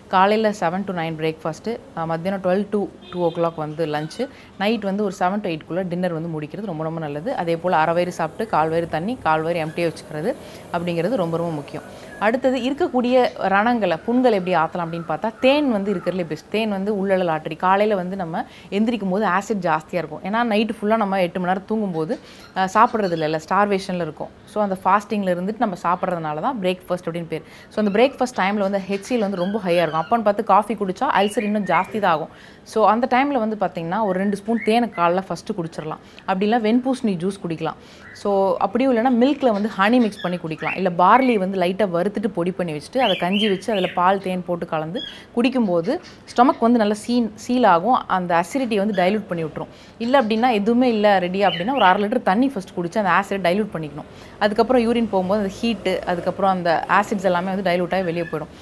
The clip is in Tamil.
காலையில் செவன் டு நைன் பிரேக்ஃபாஸ்ட்டு மத்தியானம் twelve to two o'clock வந்து லஞ்சு நைட் வந்து ஒரு செவன் டு எயிட்குள்ளே டின்னர் வந்து முடிக்கிறது ரொம்ப ரொம்ப நல்லது அதே போல் அரை வயிறு சாப்பிட்டு கால் வயிறு தண்ணி கால் வயிறு எம்டியாக வச்சுக்கிறது அப்படிங்கிறது ரொம்ப ரொம்ப முக்கியம் அடுத்தது இருக்கக்கூடிய ரணங்களை புண்களை எப்படி ஆற்றலாம் அப்படின்னு பார்த்தா தேன் வந்து இருக்கிறதுலே பெஸ்ட் தேன் வந்து உள்ளழல் ஆட்டரி காலையில் வந்து நம்ம எந்திரிக்கும் போது ஆசிட் ஜாஸ்தியாக இருக்கும் ஏன்னா நைட்டு ஃபுல்லாக நம்ம எட்டு மணி நேரம் தூங்கும்போது அஹ், சாப்பிட்றது இல்லைல்ல ஸ்டார்வேஷனில் இருக்கும் ஸோ அந்த ஃபாஸ்டிங்கில் இருந்துட்டு நம்ம சாப்பிட்றதுனால தான் பிரேக்ஃபாஸ்ட் அப்படின்னு பேர் ஸோ அந்த பிரேக்ஃபாஸ்ட் டைமில் வந்து ஹெச்சில் வந்து ரொம்ப ஹையாக இருக்கும் அப்போன்னு பார்த்து காஃபி குடிச்சா அல்சர் இன்னும் ஜாஸ்தி தான் ஆகும் ஸோ அந்த டைமில் வந்து பார்த்திங்கன்னா ஒரு ரெண்டு ஸ்பூன் தேனை காலைல ஃபஸ்ட்டு குடிச்சிடலாம் அப்படி இல்லை வெண்பூசணி ஜூஸ் குடிக்கலாம் ஸோ அப்படியும் இல்லைன்னா மில்கில் வந்து ஹனி மிக்ஸ் பண்ணி குடிக்கலாம் இல்லை பார்லி வந்து லைட்டாக வறுத்துட்டு பொடி பண்ணி வச்சுட்டு அதை கஞ்சி வச்சு அதில் பால் தேன் போட்டு கலந்து குடிக்கும்போது ஸ்டொமக் வந்து நல்லா சீன் சீல் ஆகும் அந்த அசிடிட்டியை வந்து டைல்யூட் பண்ணி விட்டுரும் இல்லை அப்படின்னா எதுவுமே இல்லை ரெடி அப்படின்னா ஒரு அரை லிட்டர் தண்ணி ஃபஸ்ட் குடிச்சு அந்த ஆசிட் டைல்யூட் பண்ணிக்கணும் அதுக்கப்புறம் யூரின் போகும்போது அந்த ஹீட்டு அதுக்கப்புறம் அந்த ஆசிட்ஸ் எல்லாமே வந்து டைல்யூட் ஆகி வெளியே போயிடும்